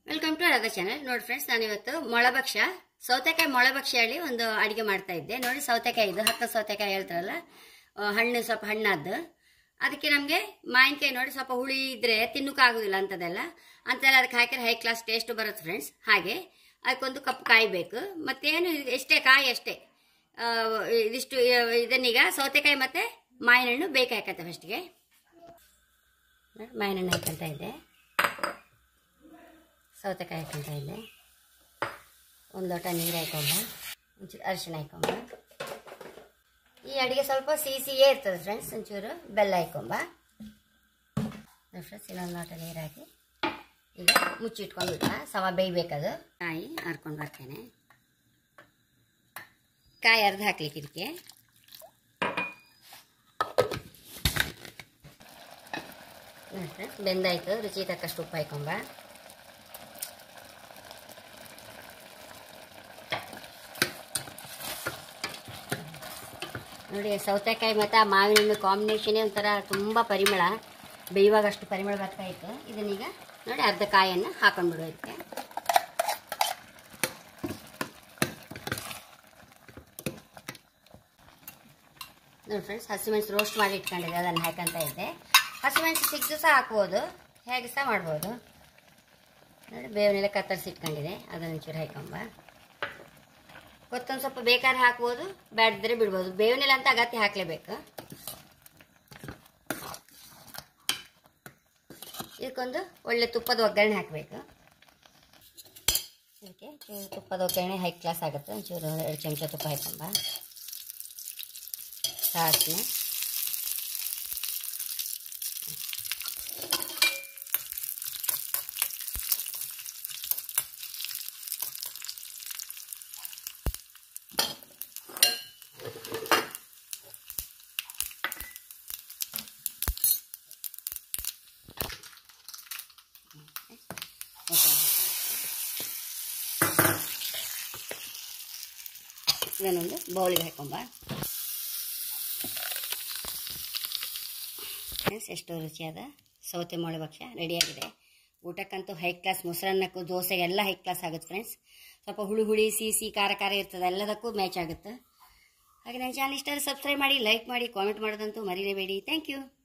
welcome to Radha channel ನೋಡಿ friends ನಾನು ಇವತ್ತು ಮೊಳಭಕ್ಷ್ಯ ಸೌತೆಕಾಯಿ ಮೊಳಭಕ್ಷ್ಯ ಹೇಳಿ ಒಂದು ಅಡಿಗೆ ಮಾಡ್ತಾ ಇದ್ದೆ ನೋಡಿ ಸೌತೆಕಾಯಿ ಇದು ಹತ್ತು ಸೌತೆಕಾಯಿ ಹೇಳ್ತಾರಲ್ಲ ಆ, ಹಣ್ಣು ಸ್ವಲ್ಪ ಹಣ್ಣಾದ್ದು ಅದಕ್ಕೆ ನಮಗೆ ಮಾವಿನಕಾಯಿ ನೋಡಿ ಸ್ವಲ್ಪ ಹುಳಿ ಇದ್ರೆ ತಿನ್ನೋಕ್ಕಾಗೋದಿಲ್ಲ ಅಂಥದ್ದೆಲ್ಲ ಅಂತೆಲ್ಲ ಅದಕ್ಕೆ ಹಾಕಿದ್ರೆ ಹೈ ಕ್ಲಾಸ್ ಟೇಸ್ಟ್ ಬರುತ್ತೆ ಫ್ರೆಂಡ್ಸ್ ಹಾಗೆ ಅದಕ್ಕೊಂದು ಕಪ್ ಕಾಯಿ ಬೇಕು ಮತ್ತೇನು ಇದು ಎಷ್ಟೇ ಕಾಯಿ ಅಷ್ಟೇ ಆ, ಇದಿಷ್ಟು ಇದನ್ನೀಗ ಸೌತೆಕಾಯಿ ಮತ್ತು ಮಾವಿನ ಹಣ್ಣು ಬೇಕಾಗತ್ತೆ ಫಸ್ಟಿಗೆ ಮಾವಿನ ಹಣ್ಣು ಹಾಕಂತ ಇದ್ದೆ ಸೌತೆಕಾಯಿ ಹಾಕೊಂತ ಇದ್ದೆ ಒಂದು ಲೋಟ ನೀರು ಹಾಕೊಂಡ ಒಂಚೂರು ಅರಿಶಿಣ ಹಾಕೊಂಬ ಈ ಅಡುಗೆ ಸ್ವಲ್ಪ ಸಿಹಿ ಸಿಹಿಯೇ ಇರ್ತದೆ ಫ್ರೆಂಡ್ಸ್ ಒಂಚೂರು ಬೆಲ್ಲ ಹಾಕೊಂಬ ಫ್ರೆಂಡ್ಸ್ ಇನ್ನೊಂದು ಲೋಟ ನೀರು ಹಾಕಿ ಈಗ ಮುಚ್ಚಿಟ್ಕೊಂಡ್ಬಿಟ್ಟ ಸಮ ಬೇಯ್ಬೇಕದು ಕಾಯಿ ಹರ್ಕೊಂಡು ಬರ್ತೇನೆ ಕಾಯಿ ಅರ್ಧ ಹಾಕ್ಲಿಕ್ಕೆ ಇದಕ್ಕೆ ನೋಡಿ ಫ್ರೆಂಡ್ಸ್ ಬೆಂದಾಯ್ತು ರುಚಿ ತಕ್ಕಷ್ಟು ಉಪ್ಪು ಹಾಕೊಂಬ ನೋಡಿ ಸೌತೆಕಾಯಿ ಮತ್ತು ಆ ಮಾವಿನ ಹಣ್ಣು ಕಾಂಬಿನೇಷನೇ ಒಂಥರ ತುಂಬ ಪರಿಮಳ ಬೇಯುವಾಗ ಅಷ್ಟು ಪರಿಮಳ ಬರ್ತಾ ಇತ್ತು ಇದನ್ನೀಗ ನೋಡಿ ಅರ್ಧ ಕಾಯನ್ನು ಹಾಕೊಂಡ್ಬಿಡು ಇದಕ್ಕೆ ನೋಡಿ ಫ್ರೆಂಡ್ಸ್ ಹಸಿಮೆಣಸು ರೋಸ್ಟ್ ಮಾಡಿ ಇಟ್ಕೊಂಡಿದ್ದೆ ಅದನ್ನು ಹಾಕಂತ ಇದ್ದೆ ಹಸಿಮೆಣಸು ಸಿಕ್ದು ಸಹ ಹಾಕ್ಬೋದು ಹೇಗೆ ಸಹ ಮಾಡ್ಬೋದು ನೋಡಿ ಬೇವನ್ನೆಲ್ಲ ಕತ್ತರಿಸಿ ಇಟ್ಕೊಂಡಿದೆ ಅದನ್ನು ಒಂಚೂರು ಹಾಕೊಂಬ ಕೊತ್ತೊಂದು ಸ್ವಲ್ಪ ಬೇಕಾದ್ರೆ ಹಾಕ್ಬೋದು ಬ್ಯಾಡಿದ್ರೆ ಬಿಡ್ಬೋದು ಬೇವಿನೆಲ್ಲ ಅಂತ ಅಗತ್ಯ ಹಾಕಲೇಬೇಕು ಇದಕ್ಕೊಂದು ಒಳ್ಳೆ ತುಪ್ಪದ ಒಗ್ಗರಣೆ ಹಾಕಬೇಕು ಇದಕ್ಕೆ ಚೂರು ತುಪ್ಪದ ಒಗ್ಗರಣೆ ಹೈ ಕ್ಲಾಸ್ ಆಗುತ್ತೆ ಒಂಚೂರು ಎರಡು ಚಮಚ ತುಪ್ಪ ಹಾಕೊಂಬ ಸಾಸಿವೆ ಇದನ್ನೊಂದು ಬೌಲಿಗೆ ಹಾಕೊಂಬ ಫ್ರೆಂಡ್ಸ್ ಎಷ್ಟು ರುಚಿಯಾದ ಸೌತೆ ಮೊಳೆ ಭಕ್ಷ್ಯ ರೆಡಿಯಾಗಿದೆ ಊಟಕ್ಕಂತೂ ಹೈ ಕ್ಲಾಸ್ ಮೊಸರನ್ನಕ್ಕೂ ದೋಸೆಗೆಲ್ಲ ಹೈ ಕ್ಲಾಸ್ ಆಗುತ್ತೆ ಫ್ರೆಂಡ್ಸ್ ಸ್ವಲ್ಪ ಹುಳಿ ಹುಳಿ ಸಿಹಿ ಸಿಹಿ ಖಾರ ಖಾರ ಇರ್ತದೆ ಎಲ್ಲದಕ್ಕೂ ಮ್ಯಾಚ್ ಆಗುತ್ತೆ ಹಾಗೆ ನನ್ನ ಚಾನಲ್ ಇಷ್ಟ ಸಬ್ಸ್ಕ್ರೈಬ್ ಮಾಡಿ ಲೈಕ್ ಮಾಡಿ ಕಾಮೆಂಟ್ ಮಾಡೋದಂತೂ ಮರೀಲೇಬೇಡಿ ಥ್ಯಾಂಕ್ ಯು